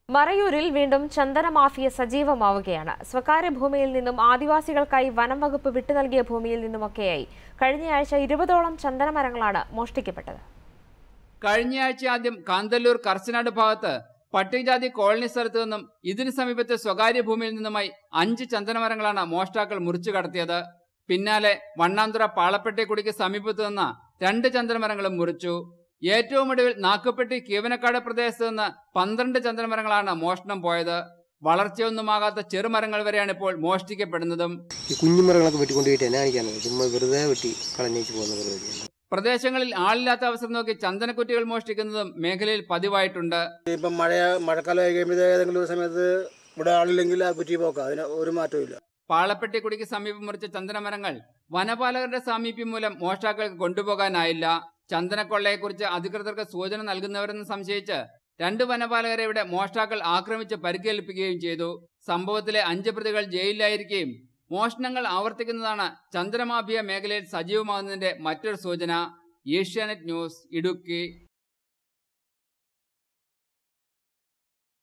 മറയൂരിൽ വീണ്ടും ചന്ദന മാഫിയ സജീവമാവുകയാണ് സ്വകാര്യ ഭൂമിയിൽ നിന്നും ആദിവാസികൾക്കായി വനം വകുപ്പ് വിട്ടു നൽകിയ ഭൂമിയിൽ നിന്നുമൊക്കെയായി കഴിഞ്ഞയാഴ്ച ഇരുപതോളം ചന്ദന മരങ്ങളാണ് മോഷ്ടിക്കപ്പെട്ടത് കഴിഞ്ഞയാഴ്ച ആദ്യം കാന്തല്ലൂർ കർശനാട് ഭാഗത്ത് പട്ടികജാതി കോളനി സ്ഥലത്ത് നിന്നും ഇതിന് സമീപത്തെ സ്വകാര്യ ഭൂമിയിൽ നിന്നുമായി അഞ്ച് ചന്ദനമരങ്ങളാണ് മോഷ്ടാക്കൾ മുറിച്ചു കടത്തിയത് പിന്നാലെ വണ്ണാന്തുറ പാളപ്പെട്ടിക്കുടിക്ക് സമീപത്ത് നിന്ന രണ്ട് ചന്ദനമരങ്ങളും മുറിച്ചു ഏറ്റവും ഒടുവിൽ നാക്കുപ്പെട്ടി കീവനക്കാട് പ്രദേശത്ത് നിന്ന് പന്ത്രണ്ട് ചന്ദനമരങ്ങളാണ് മോഷണം പോയത് വളർച്ചയൊന്നുമാകാത്ത ചെറുമരങ്ങൾ വരെയാണ് ഇപ്പോൾ മോഷ്ടിക്കപ്പെടുന്നതും ഈ കുഞ്ഞുമരങ്ങളൊക്കെ വെട്ടിക്കൊണ്ടുപോയിട്ട് എന്നാ കാണിക്കാനത് ചുമ്മാ വെറുതെ വെട്ടി കളഞ്ഞേച്ച് പോകുന്ന പരിപാടിയാണ് പ്രദേശങ്ങളിൽ ആളില്ലാത്ത അവസരം നോക്കി ചന്ദനക്കുറ്റികൾ മോഷ്ടിക്കുന്നതും മേഖലയിൽ പതിവായിട്ടുണ്ട് ഇപ്പം മഴ മഴക്കാലമായി കഴിയുമ്പോൾ ഏതെങ്കിലും ഒരു സമയത്ത് ഇവിടെ ആളില്ലെങ്കിൽ ആ കുറ്റി പോക്കാം അതിന് ഒരു മാറ്റവും ഇല്ല പാളപ്പെട്ടിക്കുടിക്ക് സമീപം മുറിച്ച ചന്ദനമരങ്ങൾ വനപാലകരുടെ സാമീപ്യം മൂലം മോഷ്ടാക്കൾക്ക് കൊണ്ടുപോകാനായില്ല ചന്ദനക്കൊള്ളയെക്കുറിച്ച് അധികൃതർക്ക് സൂചന നൽകുന്നവരെന്ന് സംശയിച്ച് രണ്ട് വനപാലകരെ ഇവിടെ മോഷ്ടാക്കൾ ആക്രമിച്ച് പരിക്കേൽപ്പിക്കുകയും ചെയ്തു സംഭവത്തിലെ അഞ്ച് പ്രതികൾ ജയിലിലായിരിക്കുകയും മോഷണങ്ങൾ ആവർത്തിക്കുന്നതാണ് ചന്ദ്രമാഫിയ മേഖലയിൽ സജീവമാകുന്നതിന്റെ മറ്റൊരു സൂചന ഏഷ്യാനെറ്റ് ന്യൂസ് ഇടുക്കി